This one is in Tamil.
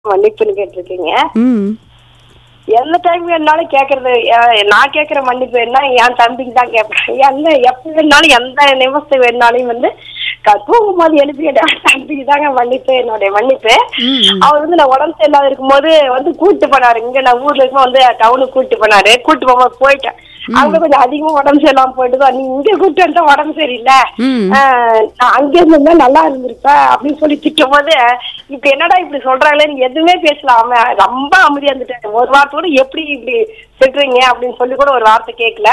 மன்னிப்புன்னு கேட்டிருக்கீங்க ம் எந்த டைம் வேணாலும் கேட்கறது அஹ், நான் கேட்குற மன்னிப்பு என்ன என் தம்பிக்கு தான் கேட்பேன் எந்த எப்போ வேணாலும் எந்த நிமிஷம் வேணாலும் வந்து க- தூங்கும்போது எழுப்பி என் தம்பிக்கு தாங்க மன்னிப்பு என்னுடைய மன்னிப்பு ம். அவர் வந்து நான் உடம்பு சரியில்லாத இருக்கும்போது வந்து கூட்டு போனாரு இங்க நான் ஊர்ல இருக்கும்போது வந்து டவுனுக்கு கூட்டு போனாரு கூட்டு போகும்போது போயிட்டேன் அங்க கொஞ்சம் அதிகமா உடம்பு சரியில்லாம போயிட்டு நீ இங்க கூட்டு வந்தா உடம்பு சரியில்லை ம். ஆஹ், நான் அங்க இருந்திருந்தா நல்லா இருந்திருப்ப அப்படின்னு சொல்லி திட்டும் போது இப்ப என்னடா இப்படி சொல்றாங்களே நீ எதுவுமே பேசலாம் அவன் ரொம்ப அமைதியா இருந்துட்டாரு ஒரு வார்த்தை கூட எப்படி இப்படி திட்டுறீங்க அப்படின்னு சொல்லி கூட ஒரு வார்த்தை கேட்கல